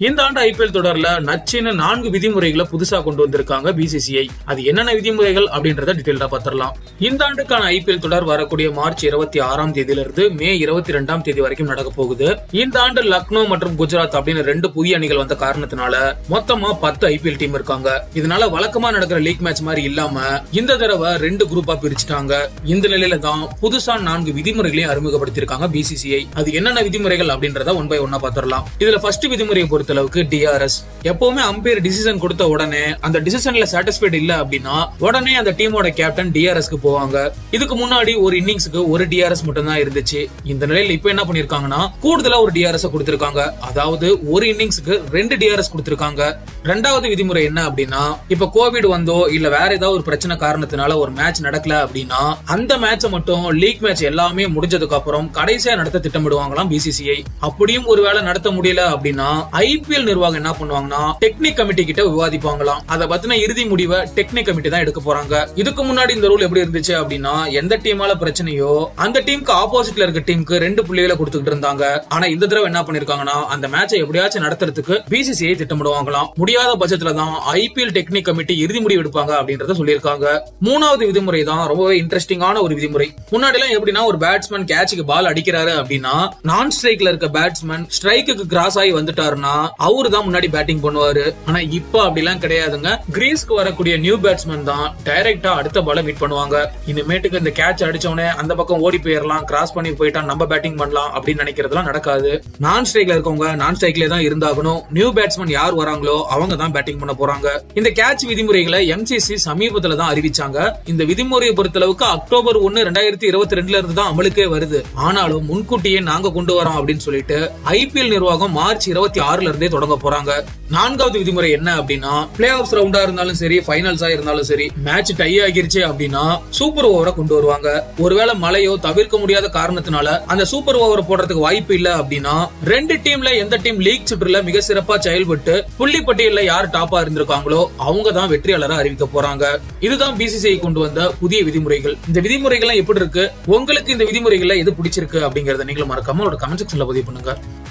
இந்த ஆண்டு ஐபிஎல் தொடர்ல நச்சின்னு நான்கு விதிமுறைகளை புதுசா கொண்டு வந்திருக்காங்க பிசிசிஐ அது என்னென்ன விதிமுறைகள் அப்படின்றத டீடைல்டா பார்த்திடலாம் இந்த ஆண்டுக்கான ஐபிஎல் தொடர் வரக்கூடிய மார்ச் இருபத்தி ஆறாம் தேதியிலிருந்து மே இருபத்தி ரெண்டாம் தேதி வரைக்கும் நடக்க போகுது இந்த ஆண்டு லக்னோ மற்றும் குஜராத் அப்படின்னு ரெண்டு புதிய அணிகள் வந்த காரணத்தினால மொத்தமா பத்து ஐபிஎல் டீம் இருக்காங்க இதனால வழக்கமா நடக்கிற லீக் மேட்ச் மாதிரி இல்லாம இந்த தடவை ரெண்டு குரூப்பா பிரிச்சுட்டாங்க இந்த நிலையில தான் புதுசா நான்கு விதிமுறைகளையும் அறிமுகப்படுத்தியிருக்காங்க பிசிசிஐ அது என்னென்ன விதிமுறைகள் அப்படின்றத ஒன் பை ஒன்னா பார்த்திடலாம் இதுல ஃபர்ஸ்ட் விதிமுறையை பொறுத்தளவுக்கு டிஆர்எஸ் எப்பவுமே அம்பையர் டிசிஷன் கொடுத்த உடனே அந்த டிசிஷன்ல சாட்டிஸ்பைட் இல்ல அப்படின்னா உடனே அந்த டீமோட கேப்டன் டிஆர்எஸ்க்கு போவாங்க இதுக்கு முன்னாடி ஒரு இன்னிங்ஸ்க்கு ஒரு டிஆர்எஸ் மட்டும் தான் இருந்துச்சு இந்த நிலையில இப்ப என்ன பண்ணிருக்காங்கன்னா கூடுதலா ஒரு டிஆர்எஸ் கொடுத்திருக்காங்க அதாவது ஒரு இன்னிங்ஸ்க்கு ரெண்டு டிஆர்எஸ் கொடுத்திருக்காங்க ரெண்டாவது விதிமுறை என்ன அப்படின்னா இப்ப கோவிட் வந்தோ இல்ல வேற ஏதாவது ஒரு பிரச்சனை காரணத்தினால ஒரு மேட்ச் நடக்கல அப்படின்னா அந்த மேட்சை மட்டும் லீக் மேட்ச் எல்லாமே முடிஞ்சதுக்கு அப்புறம் கடைசியா நடத்த திட்டமிடுவாங்களாம் பிசிசிஐ அப்படியும் ஒருவேளை நடத்த முடியல அப்படின்னா ஐபிஎல் நிர்வாகம் என்ன பண்ணுவாங்கன்னா டெக்னிக் கமிட்டி கிட்ட விவாதிப்பாங்களாம் அதை பத்தின இறுதி முடிவை டெக்னிக் கமிட்டி தான் எடுக்க போறாங்க இதுக்கு முன்னாடி இந்த ரூல் எப்படி இருந்துச்சு அப்படின்னா எந்த டீமால பிரச்சனையோ அந்த டீமுக்கு ஆப்போசிட்ல இருக்க டீமுக்கு ரெண்டு புள்ளிகளை கொடுத்துக்கிட்டு இருந்தாங்க ஆனா இந்த தடவை என்ன பண்ணிருக்காங்கன்னா அந்த மேட்சை எப்படியாச்சும் நடத்துறதுக்கு பிசிசிஐ திட்டமிடுவாங்களாம் முடியாத பட்சத்துல தான் ஐபிஎல் டெக்னிக் கமிட்டி இறுதி முடிவு எடுப்பாங்க அப்படின்றத சொல்லியிருக்காங்க மூணாவது விதிமுறை தான் ரொம்பவே இன்ட்ரெஸ்டிங்கான ஒரு விதிமுறை முன்னாடி எல்லாம் எப்படின்னா ஒரு பேட்ஸ்மேன் கேட்சுக்கு பால் அடிக்கிறாரு அப்படின்னா நான் ஸ்ட்ரைக்ல இருக்க பேட்ஸ்மேன் ஸ்ட்ரைக்குக்கு கிராஸ் ஆகி வந்துட்டாருன்னா அவரு தான் முன்னாடி பேட்டிங் பண்ணுவாரு ஆனா இப்ப அப்படிலாம் கிடையாதுங்க கிரீஸ்க்கு வரக்கூடிய நியூ பேட்ஸ்மேன் தான் டைரக்டா அடுத்த பால மீட் பண்ணுவாங்க இனிமேட்டுக்கு இந்த கேட்ச் அடிச்சவனே அந்த பக்கம் ஓடி போயிடலாம் கிராஸ் பண்ணி போயிட்டா நம்ம பேட்டிங் பண்ணலாம் அப்படின்னு நினைக்கிறதுலாம் நடக்காது நான் ஸ்ட்ரைக்ல இருக்கவங்க நான் ஸ்ட்ரைக்ல தான் இருந்தாகணும் நியூ பேட்ஸ்மேன் யார் வராங்களோ அவங்க தான் பேட்டிங் பண்ண போறாங்க இந்த கேட்ச் விதிமுறைகளை எம்சிசி சமீபத்துல தான் அறிவிச்சாங்க இந்த விதிமுறையை பொறுத்தளவுக்கு அக்டோபர் ஒன்னு ரெண்டாயிரத்தி இருபத்தி ரெண்டுல இருந்து தான் அமலுக்கே வருது ஆனாலும் முன்கூட்டியே நாங்க கொண்டு வரோம் அப்படின்னு சொல்லிட்டு ஐபிஎல் நிர்வாகம் மார்ச் இருபத்தி ஆறுல இருந்தே தொடங்க போறாங்க நான்காவது விதிமுறை என்ன அப்படின்னா பிளே ஆஃப் ரவுண்டா இருந்தாலும் சரி ஃபைனல்ஸா இருந்தாலும் சரி மேட்ச் டை ஆகிருச்சு அப்படின்னா சூப்பர் ஓவரை கொண்டு வருவாங்க ஒருவேளை மழையோ தவிர்க்க முடியாத காரணத்தினால அந்த சூப்பர் ஓவர் போடுறதுக்கு வாய்ப்பு இல்ல அப்படின்னா ரெண்டு டீம்ல எந்த டீம் லீக் சுற்றுல மிக சிறப்பா செயல்பட்டு புள்ளி பட்டியல்ல யார் டாப்பா இருந்திருக்காங்களோ அவங்க தான் வெற்றியாளரா அறிவிக்க போறாங்க இதுதான் பிசிசிஐ கொண்டு வந்த புதிய விதிமுறைகள் இந்த விதிமுறைகள் எப்படி இருக்கு உங்களுக்கு இந்த விதிமுறைகள்ல எது பிடிச்சிருக்கு அப்படிங்கறத நீங்களும் மறக்காம ஒரு கமெண்ட் செக்ஷன்ல பதிவு பண்ணுங்க